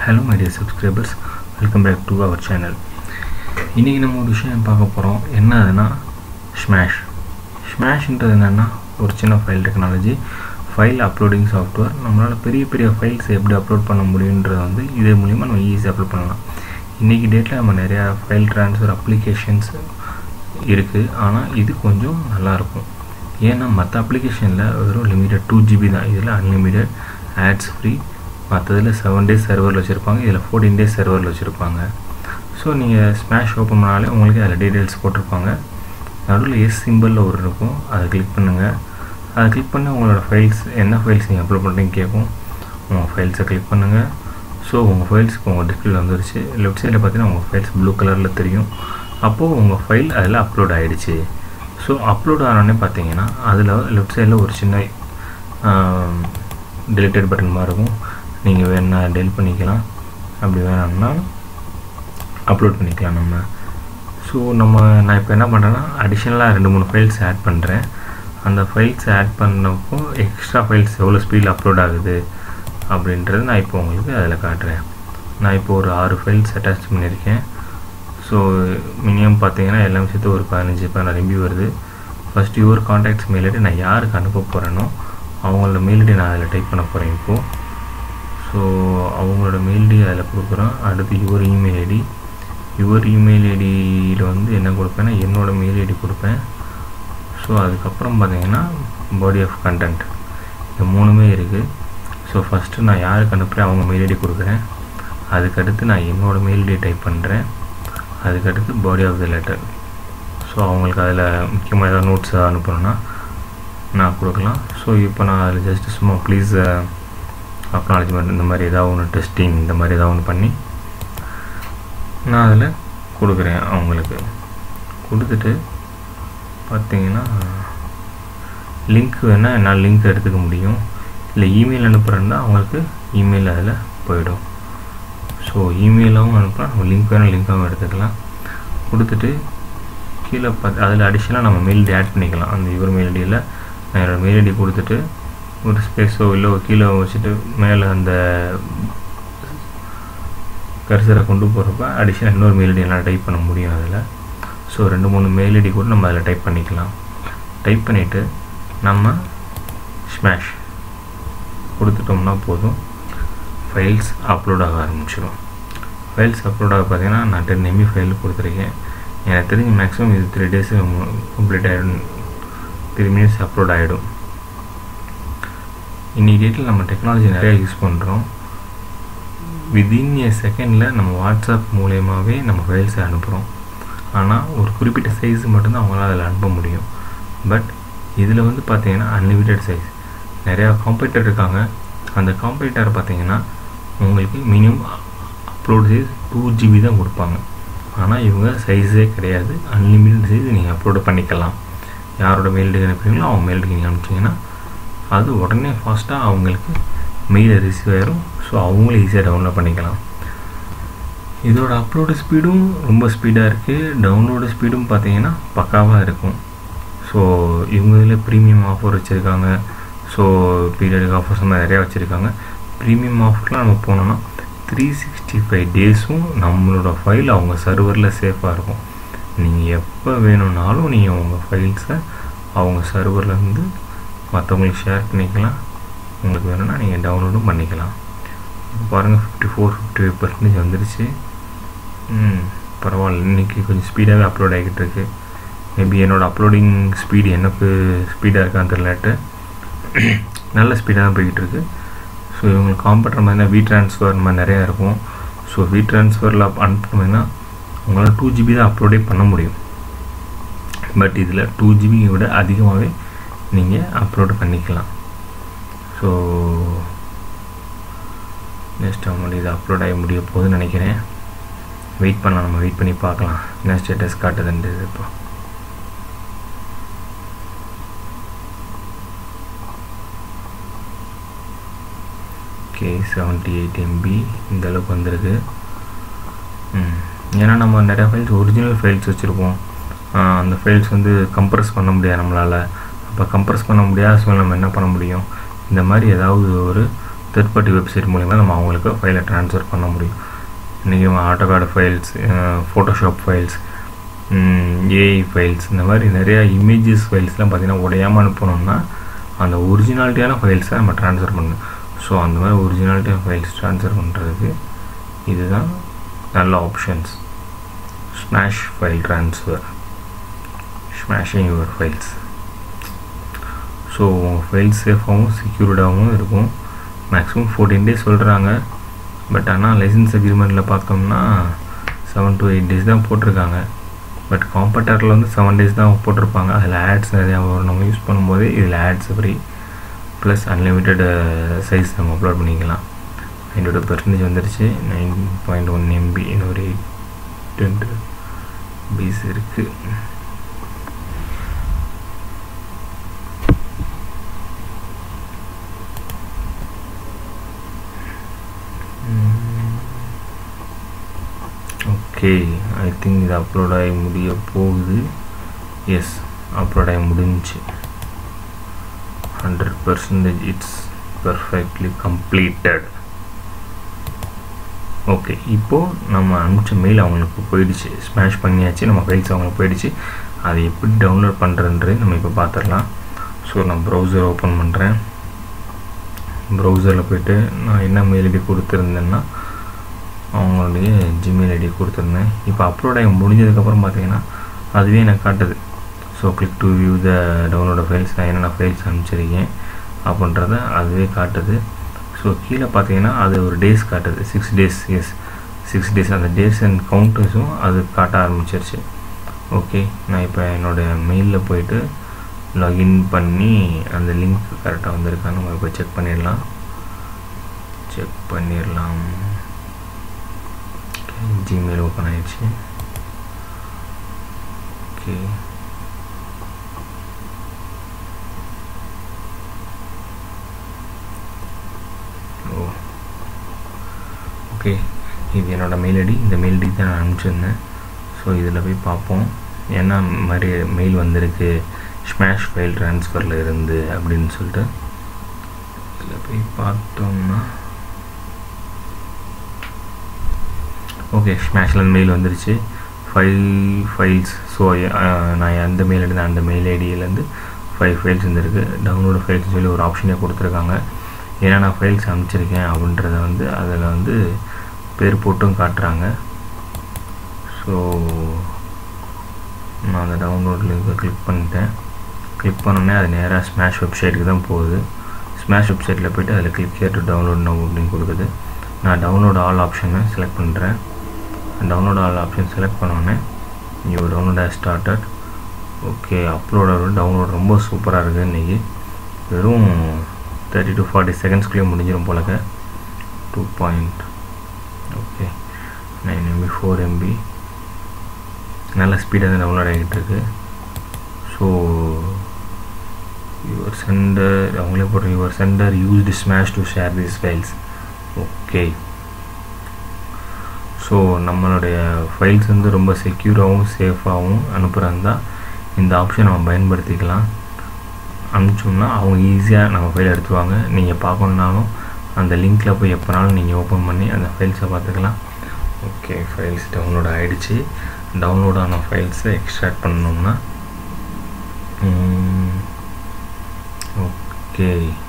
hello my dear subscribers welcome back to our channel இன்றைக்கி நம்ம ஒரு விஷயம் பார்க்க போகிறோம் என்ன அதுனா ஸ்மாஷ் ஸ்மாஷ்ன்றது என்னென்னா ஒரு சின்ன file technology file uploading software நம்மளால் பெரிய பெரிய ஃபைல்ஸ் எப்படி அப்லோட் பண்ண முடியுன்றது வந்து இது மூலிமா நம்ம ஈஸியாக அப்லோட் பண்ணலாம் இன்றைக்கி டேட்டில் நம்ம நிறையா ஃபைல் ட்ரான்ஸ்ஃபர் அப்ளிகேஷன்ஸ் இருக்குது ஆனால் இது கொஞ்சம் நல்லாயிருக்கும் ஏன்னா மற்ற அப்ளிகேஷனில் வெறும் லிமிட்டட் டூ ஜிபி தான் இதில் அன்லிமிட்டட் ஆட்ஸ் ஃப்ரீ மற்றதில் செவன் டேஸ் சர்வரில் வச்சுருப்பாங்க இதில் ஃபோர்டீன் டேஸ் சர்வரில் வச்சுருப்பாங்க ஸோ நீங்கள் ஸ்மாஷ் ஓப்பன் பண்ணாலே உங்களுக்கு அதில் டீட்டெயில்ஸ் போட்டிருப்பாங்க நடுவில் எஸ் சிம்பிளில் ஒரு இருக்கும் அதை கிளிக் பண்ணுங்கள் அதை கிளிக் பண்ணி உங்களோட ஃபைல்ஸ் என்ன ஃபைல்ஸ் நீங்கள் அப்லோட் பண்ணுறீங்க கேட்கும் உங்கள் ஃபைல்ஸை கிளிக் பண்ணுங்கள் ஸோ உங்கள் ஃபைல்ஸ் இப்போ உங்கள் டிஸ்பிளே வந்துருச்சு லெஃப்ட் சைடில் பார்த்தீங்கன்னா உங்கள் ஃபைல்ஸ் ப்ளூ கலரில் தெரியும் அப்போது உங்கள் ஃபைல் அதில் அப்லோட் ஆகிடுச்சு ஸோ அப்லோட் ஆனோடனே பார்த்தீங்கன்னா அதில் லெஃப்ட் சைடில் ஒரு சின்ன டெலிட்டட் பட்டன் மாதிரி இருக்கும் நீங்கள் வேணா டெலிட் பண்ணிக்கலாம் அப்படி வேணாம்னா அப்லோட் பண்ணிக்கலாம் நம்ம ஸோ நம்ம நான் இப்போ என்ன பண்ணுறேன்னா அடிஷ்னலாக ரெண்டு மூணு ஃபைல்ஸ் ஆட் பண்ணுறேன் அந்த ஃபைல்ஸ் ஆட் பண்ணப்போ எக்ஸ்ட்ரா ஃபைல்ஸ் எவ்வளோ ஸ்பீடில் அப்லோட் ஆகுது அப்படின்றது நான் இப்போ உங்களுக்கு அதில் காட்டுறேன் நான் இப்போ ஒரு ஆறு ஃபைல்ஸ் அட்டாச் பண்ணியிருக்கேன் ஸோ மினிமம் பார்த்தீங்கன்னா எல்லாமே சேர்த்து ஒரு பதினஞ்சு பதினாறு எம்பி வருது first your contacts mail ID நான் யாருக்கு அனுப்ப போகிறேனோ அவங்களோட மெயில் ஐடி நான் அதில் டைப் பண்ண போகிறேன் இப்போது ஸோ அவங்களோட மெயில் ஐடி அதில் கொடுக்குறோம் அடுத்து your email ID your email ஐடியில் வந்து என்ன கொடுப்பேன்னா என்னோடய மெயில் ஐடி கொடுப்பேன் ஸோ அதுக்கப்புறம் பார்த்தீங்கன்னா பாடி ஆஃப் கண்டென்ட் இந்த மூணுமே இருக்குது ஸோ ஃபஸ்ட்டு நான் யாருக்கு அனுப்புகிறேன் அவங்க மெயில் ஐடி கொடுக்குறேன் அதுக்கடுத்து நான் என்னோடய மெயில் ஐடி டைப் பண்ணுறேன் அதுக்கடுத்து body of the letter so அவங்களுக்கு அதில் முக்கியமாக ஏதாவது நோட்ஸ் அனுப்பணுன்னா நான் கொடுக்கலாம் ஸோ இப்போ நான் அதில் ஜஸ்ட் சும்மா ப்ளீஸ் அக்னாலஜ்மெண்ட் இந்த மாதிரி ஏதாவது ஒன்று டெஸ்டிங் இந்த மாதிரி ஏதாவது ஒன்று பண்ணி நான் அதில் கொடுக்குறேன் அவங்களுக்கு கொடுத்துட்டு பார்த்தீங்கன்னா லிங்க் வேணால் என்னால் லிங்க் எடுத்துக்க முடியும் இல்லை இமெயில் அனுப்புகிறேன்னா அவங்களுக்கு இமெயில் அதில் போயிடும் ஸோ இமெயிலாகவும் அனுப்பலாம் நம்ம லிங்க் வேணும் லிங்காகவும் எடுத்துக்கலாம் கொடுத்துட்டு கீழே பார்த்து அதில் அடிஷ்னலாக நம்ம மெயில் ஐடி ஆட் பண்ணிக்கலாம் அந்த இவர் மெயில் ஐடியில் நான் என்னோடய மெயில் ஐடி கொடுத்துட்டு ஒரு ஸ்பேஸோ இல்லை கீழே வச்சுட்டு மேலே அந்த கர்சரை கொண்டு போகிறப்ப அடிஷ்னல் இன்னொரு மெயில் ஐடி எல்லாம் டைப் பண்ண முடியும் அதில் ஸோ ரெண்டு மூணு மெயில் ஐடி கூட நம்ம அதில் டைப் பண்ணிக்கலாம் டைப் பண்ணிவிட்டு நம்ம ஸ்மாஷ் கொடுத்துட்டோம்னா போதும் ஃபைல்ஸ் அப்லோட் ஆக ஆரம்பிச்சிடும் ஃபைல்ஸ் அப்லோட் ஆக பார்த்தீங்கன்னா நான் டென் எம்பி ஃபைல் கொடுத்துருக்கேன் எனக்கு தெரிஞ்சு மேக்ஸிமம் இது த்ரீ டேஸ் கம்ப்ளீட் ஆகிடும் த்ரீ மினிட்ஸ் அப்லோட் ஆகிடும் இன்றைக்கி டேட்டில் நம்ம டெக்னாலஜி நிறையா யூஸ் பண்ணுறோம் வித்தின் ஏ செகண்டில் நம்ம வாட்ஸ்அப் மூலயமாவே நம்ம ஃபைல்ஸை அனுப்புகிறோம் ஆனால் ஒரு குறிப்பிட்ட சைஸ் மட்டும்தான் அவங்களால அதில் அனுப்ப முடியும் பட் இதில் வந்து பார்த்திங்கன்னா அன்லிமிட்டெட் சைஸ் நிறையா காம்படிட்டர் இருக்காங்க அந்த காம்படிட்டர் பார்த்தீங்கன்னா உங்களுக்கு minimum upload size two GB தான் கொடுப்பாங்க ஆனால் இவங்க சைஸே கிடையாது அன்லிமிட்டட் சைஸ் நீங்கள் அப்லோடு பண்ணிக்கலாம் யாரோட மெயிலுக்கு அனுப்புறீங்களோ அவங்க மெயிலுக்கு நீங்கள் அனுப்பிச்சிங்கன்னா அது உடனே ஃபாஸ்ட்டாக அவங்களுக்கு மெயில் ரிசீவ் ஆயிரும் ஸோ அவங்களும் ஈஸியாக டவுன்லோட் பண்ணிக்கலாம் இதோட அப்லோடு ஸ்பீடும் ரொம்ப ஸ்பீடாக இருக்குது டவுன்லோடு ஸ்பீடும் பார்த்தீங்கன்னா பக்காவாக இருக்கும் ஸோ இவங்க இதில் ப்ரீமியம் ஆஃபர் வச்சுருக்காங்க ஸோ பீரியடுக்கு ஆஃபர்ஸ் மாதிரி நிறையா வச்சுருக்காங்க ப்ரீமியம் ஆஃபர்லாம் நம்ம போனோன்னா த்ரீ சிக்ஸ்டி ஃபைவ் டேஸும் நம்மளோட ஃபைல் அவங்க சர்வரில் சேஃபாக இருக்கும் நீங்கள் எப்போ வேணும்னாலும் நீங்கள் உங்கள் ஃபைல்ஸை அவங்க சர்வர்லேருந்து மற்றவங்களுக்கு ஷேர் பண்ணிக்கலாம் உங்களுக்கு வேணும்னா நீங்கள் டவுன்லோடும் பண்ணிக்கலாம் பாருங்கள் fifty four fifty five percentage வந்துருச்சு ம் பரவாயில்ல இன்றைக்கி கொஞ்சம் ஸ்பீடாகவே அப்லோட் ஆகிட்டு இருக்கு மேபி என்னோடய அப்லோடிங் ஸ்பீடு எனக்கு ஸ்பீடாக இருக்கான்னு தெரியலட்டு நல்ல ஸ்பீடாக தான் போய்கிட்டு இருக்கு ஸோ இவங்களுக்கு காம்பவுண்டர் மாதிரினா வி ட்ரான்ஸ்ஃபர் மாதிரி நிறையா இருக்கும் ஸோ வி ட்ரான்ஸ்ஃபரில் அனுப்பணும்னா உங்களால் டூ ஜிபி தான் அப்லோடே பண்ண முடியும் பட் இதில் டூ ஜிபியை விட அதிகமாகவே நீங்கள் அப்லோடு பண்ணிக்கலாம் ஸோ நெக்ஸ்ட் அவங்களுக்கு இது அப்லோட் ஆகி முடிய போகுதுன்னு நினைக்கிறேன் வெயிட் பண்ணலாம் நம்ம வெயிட் பண்ணி பார்க்கலாம் என்ன ஸ்டேட்டஸ் காட்டுதுன்றது இப்போ ஓகே செவன்ட்டி எயிட் எம்பி இந்த அளவுக்கு வந்திருக்கு ஏன்னா நம்ம நிறையா ஃபைல்ஸ் ஒரிஜினல் ஃபைல்ஸ் வச்சுருப்போம் அந்த ஃபைல்ஸ் வந்து கம்ப்ரஸ் பண்ண முடியாது நம்மளால் அப்போ கம்ப்ரஸ் பண்ண முடியாத சூழ்நிலை நம்ம என்ன பண்ண முடியும் இந்த மாதிரி ஏதாவது ஒரு தேர்ட் பார்ட்டி வெப்சைட் மூலிமா நம்ம அவங்களுக்கு ஃபைலை ட்ரான்ஸ்ஃபர் பண்ண முடியும் இன்றைக்கி AutoCAD files Photoshop files AI files இந்த மாதிரி நிறையா இமேஜஸ் ஃபைல்ஸ்லாம் பார்த்திங்கன்னா உடையாமல் அனுப்பணும்னா அந்த ஒரிஜினாலிட்டியான ஃபைல்ஸை நம்ம ட்ரான்ஸ்ஃபர் பண்ணணும் ஸோ அந்த மாதிரி ஒரிஜினாலிட்டியான ஃபைல்ஸ் ட்ரான்ஸ்ஃபர் பண்ணுறதுக்கு இதுதான் நல்ல options Smash file transfer smashing your files so உங்கள் ஃபைல்ஸ் சேஃபாகவும் செக்யூர்டாகவும் இருக்கும் மேக்ஸிமம் ஃபோர்டீன் டேஸ் சொல்கிறாங்க பட் ஆனால் லைசன்ஸ் அக்ரிமெண்ட்டில் பார்த்தோம்னா செவன் டு எயிட் டேஸ் தான் போட்டிருக்காங்க பட் காம்பட்டரில் வந்து செவன் டேஸ் தான் போட்டிருப்பாங்க அதில் ஆட்ஸ் நிறையா வரும் நம்ம யூஸ் பண்ணும்போது இதில் ads free plus unlimited size நம்ம அப்லோட் பண்ணிக்கலாம் என்னோட பெர்சன்டேஜ் வந்துருச்சு நைன் பாயிண்ட் ஒன் எம்பி இன்னொரு எயிட் டென்ட் பீஸ் இருக்குது ஓகே ஐ திங்க் இது அப்லோட் ஆகி முடிய போகுது எஸ் அப்லோட் ஆகி முடிஞ்சு hundred percentage it's perfectly completed okay இப்போது நம்ம அனுப்பிச்ச மெயில் அவங்களுக்கு போயிடுச்சு ஸ்மாஷ் பண்ணியாச்சு நம்ம ஃபைல்ஸ் அவங்களுக்கு போயிடுச்சு அதை எப்படி டவுன்லோட் பண்ணுறன்றது நம்ம இப்போ பார்த்துடலாம் ஸோ நான் ப்ரௌசர் ஓப்பன் பண்ணுறேன் ப்ரௌசரில் போய்ட்டு நான் என்ன மெயில் ஐடி கொடுத்துருந்தேன்னா அவங்களுடைய ஜிமெயில் ஐடி கொடுத்துருந்தேன் இப்போ அப்லோட் ஆகி முடிஞ்சதுக்கப்புறம் பார்த்தீங்கன்னா அதுவே எனக்கு காட்டுது so click to view the download files நான் என்னென்ன ஃபைல்ஸ் அனுப்பிச்சிருக்கேன் அப்படின்றத அதுவே காட்டுது ஸோ கீழே பார்த்தீங்கன்னா அது ஒரு டேஸ் காட்டுது six days yes six days அந்த டேஸ் அண்ட் கவுண்டர்ஸும் அது காட்ட ஆரம்பிச்சிருச்சு ஓகே நான் இப்போ என்னோடய மெயிலில் போயிட்டு லாகின் பண்ணி அந்த லிங்க் கரெக்டாக வந்திருக்கான்னு நம்ம இப்போ செக் பண்ணிடலாம் செக் பண்ணிடலாம் ஜிமெயில் ஓப்பன் ஆயிடுச்சு ஓகே ஓ ஓகே இது என்னோடய மெயில் ஐடி இந்த மெயில் ஐடி தான் நான் அனுப்பிச்சிருந்தேன் ஸோ இதில் போய் பார்ப்போம் என்ன மாதிரி மெயில் வந்திருக்கு ஸ்மாஷ் ஃபைல் ட்ரான்ஸ்ஃபரில் இருந்து அப்படின்னு சொல்லிட்டு இதில் போய் பார்த்தோம்னா ஓகே ஸ்மாஷ்லேருந்து மெயில் வந்துருச்சு ஃபைவ் ஃபைல்ஸ் ஸோ நான் எந்த மெயில் ஐடி அந்த மெயில் ஐடியிலேருந்து ஃபைவ் ஃபைல்ஸ் வந்துருக்கு டவுன்லோடு ஃபைல்ஸ் சொல்லி ஒரு ஆப்ஷனே கொடுத்துருக்காங்க என்னென்ன ஃபைல்ஸ் அனுப்பிச்சிருக்கேன் அப்படின்றத வந்து அதில் வந்து பேர் போட்டும் காட்டுறாங்க ஸோ நான் அந்த டவுன்லோட் லிங்கை கிளிக் பண்ணிட்டேன் கிளிக் பண்ணோன்னே அது நேராக ஸ்மாஷ் வெப்சைட்டுக்கு தான் போகுது ஸ்மாஷ் வெப்சைட்டில் போய்ட்டு அதில் கிளிக் கேட்டு டவுன்லோட் நோ அப்படின்னு கொடுக்குது நான் டவுன்லோட் ஆல் ஆப்ஷனை செலக்ட் பண்ணுறேன் டவுன்லோட் ஆல் ஆப்ஷன் செலக்ட் பண்ணோன்னே new download has started okay uploader download ரொம்ப சூப்பராக இருக்குது இன்றைக்கி வெறும் தேர்ட்டி டு ஃபார்ட்டி செகண்ட்ஸ்குள்ளேயே முடிஞ்சிடும் போலக்க two point okay nine MB four MB நல்ல ஸ்பீடாக தான் டவுன்லோட் ஆகிட்டு இருக்கு ஸோ யுவர் சென்டர் அவங்களே போடுற your center used Smash to share these files okay so நம்மளுடைய ஃபைல்ஸ் வந்து ரொம்ப செக்யூராகவும் சேஃபாகவும் அனுப்புகிறாங்க இந்த ஆப்ஷன் நம்ம பயன்படுத்திக்கலாம் அனுப்பிச்சோம்னா அவங்க ஈஸியாக நம்ம ஃபைல் எடுத்துவாங்க நீங்கள் பார்க்கணுன்னாலும் அந்த லிங்க்கில் போய் எப்போனாலும் நீங்கள் ஓப்பன் பண்ணி அந்த ஃபைல்ஸை பார்த்துக்கலாம் ஓகே ஃபைல்ஸ் டவுன்லோட் ஆகிடுச்சு டவுன்லோட் ஆன ஃபைல்ஸை எக்ஸ்ட்ராக்ட் பண்ணோம்னா ஓகே